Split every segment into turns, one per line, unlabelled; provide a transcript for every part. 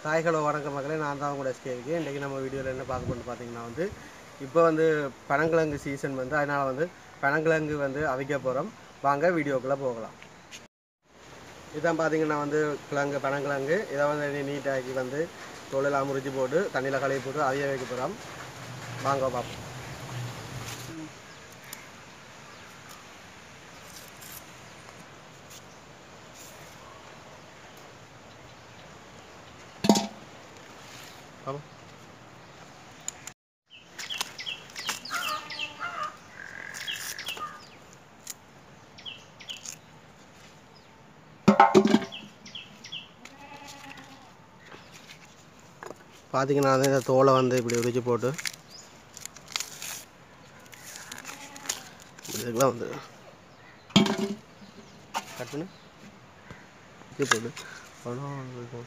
தாய்களோ வணக்க மக்களே நான் தான் உங்களோட எஸ்கேவிக்கு இன்றைக்கி நம்ம வீடியோவில் என்ன பார்க்க போகணும்னு பார்த்தீங்கன்னா வந்து இப்போ வந்து பனங்கிழங்கு சீசன் வந்து அதனால் வந்து பனங்கிழங்கு வந்து அவிக்க போகிறோம் வாங்க வீடியோக்குள்ளே போகலாம் இதான் பார்த்தீங்கன்னா வந்து கிழங்கு பனங்கிழங்கு இதை வந்து நீட்டாக்கி வந்து தோலெல்லாம் முறிச்சு போட்டு தண்ணியில் கழுவி போட்டு அவிய வைக்க போகிறோம் வாங்க பார்ப்போம் ஆமாம் பார்த்தீங்கன்னா வந்து இந்த தோலை வந்து இப்படி உரிச்சு போட்டு இதுக்கெல்லாம் வந்து கட் பண்ணு இது போட்டு பழம் இருக்கும்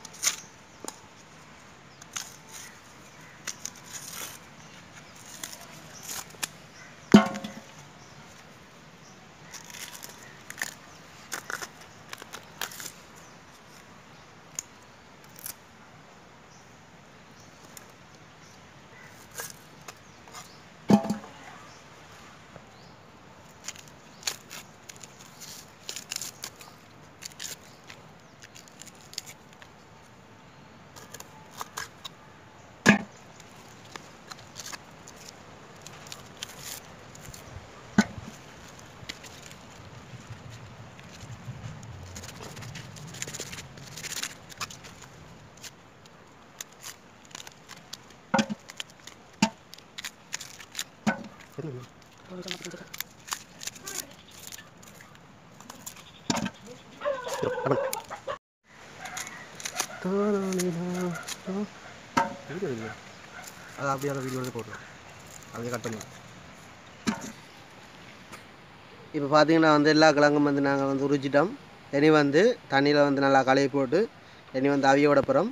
அது அப்படியே அந்த வீடியோவில் போட்டுருவோம் அப்படியே கட் பண்ணுவோம் இப்போ பார்த்தீங்கன்னா வந்து எல்லா கிழங்கும் வந்து நாங்கள் வந்து உரிச்சிட்டோம் இனி வந்து தண்ணியில் வந்து நல்லா கழுவி போட்டு இனி வந்து அவிய விட போகிறோம்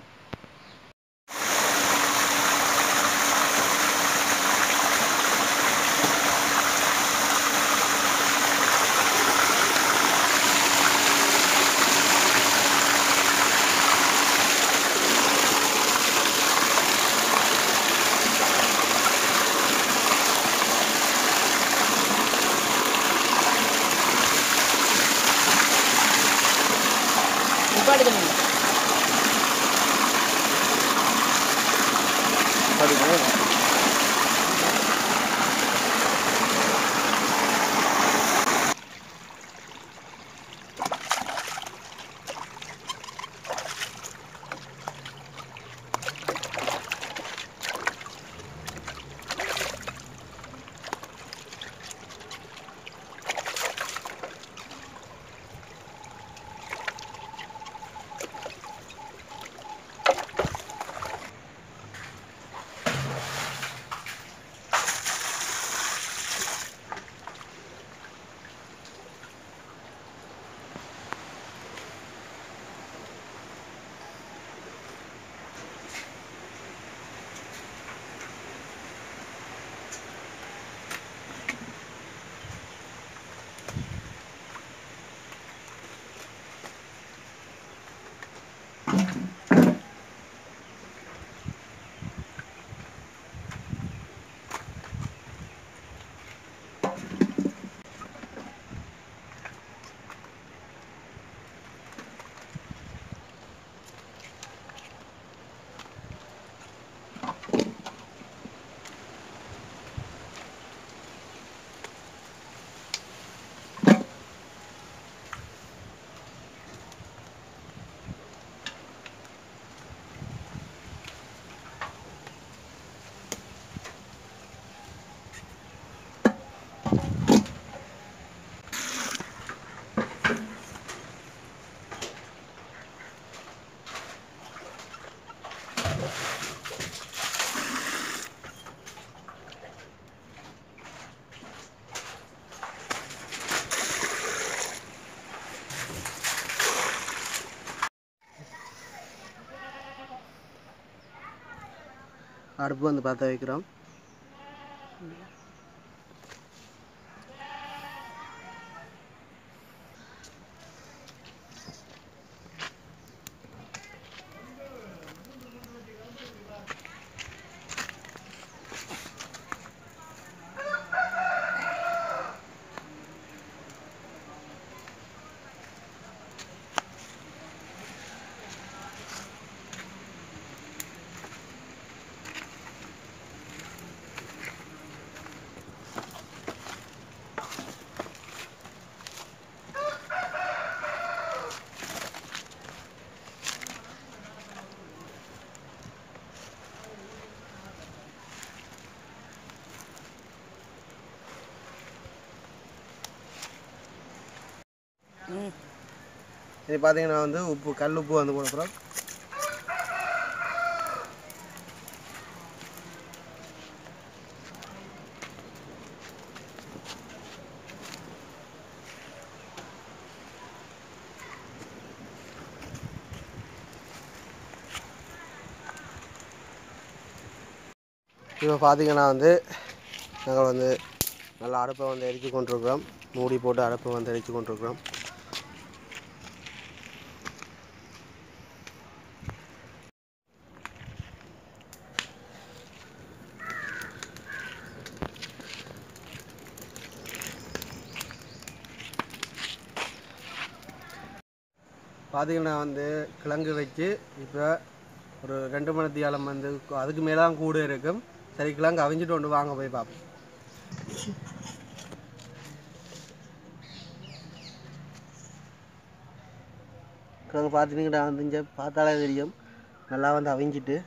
அடுப்பு வந்து பற்ற வைக்கிறோம் இது பார்த்தீங்கன்னா வந்து உப்பு கல் உப்பு வந்து கொடுக்குறோம் இப்போ பார்த்தீங்கன்னா வந்து நாங்கள் வந்து நல்லா அடுப்பை வந்து எரிச்சு கொண்டிருக்கிறோம் மூடி போட்டு அடுப்பை வந்து எரிச்சு கொண்டிருக்கிறோம் பார்த்தீங்கன்னா வந்து கிழங்கு வச்சு இப்போ ஒரு ரெண்டு மணி தியாலம் வந்து அதுக்கு மேலே தான் கூட இருக்கும் சரி கிழங்கு அவிஞ்சிட்டு கொண்டு வாங்க போய் பார்ப்போம் கிழங்கு பார்த்துட்டீங்கன்னா வந்து இங்கே பார்த்தாலே தெரியும் நல்லா வந்து அவிஞ்சிட்டு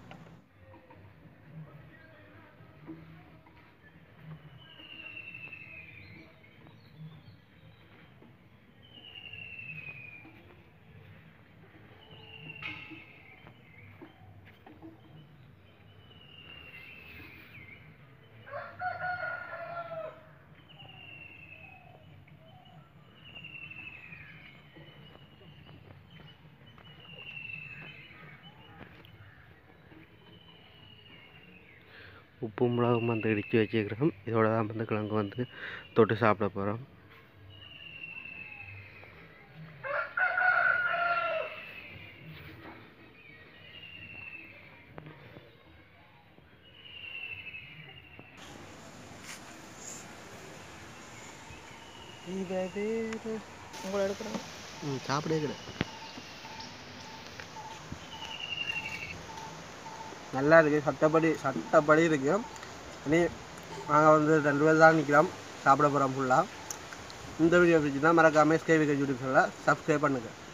உப்பு மிளகும் வந்து இடித்து வச்சுக்கிறோம் இதோட தான் வந்து கிழங்கு வந்து தொட்டு சாப்பிட போகிறோம்
உங்களை எடுக்கிறேன்
ம் சாப்பிடவே கிடையாது நல்லா இருக்குது சட்டப்படி சட்டப்படி இருக்கு இனி நாங்கள் வந்து ரெண்டு பேர் தான் நிற்கிறோம் சாப்பிட போகிறோம் ஃபுல்லாக இந்த வீடியோ பிடிச்சிருந்தா மறக்காமல் ஸ்கே விக்கெட் யூடியூப் சேனலை சப்ஸ்கிரைப் பண்ணுங்கள்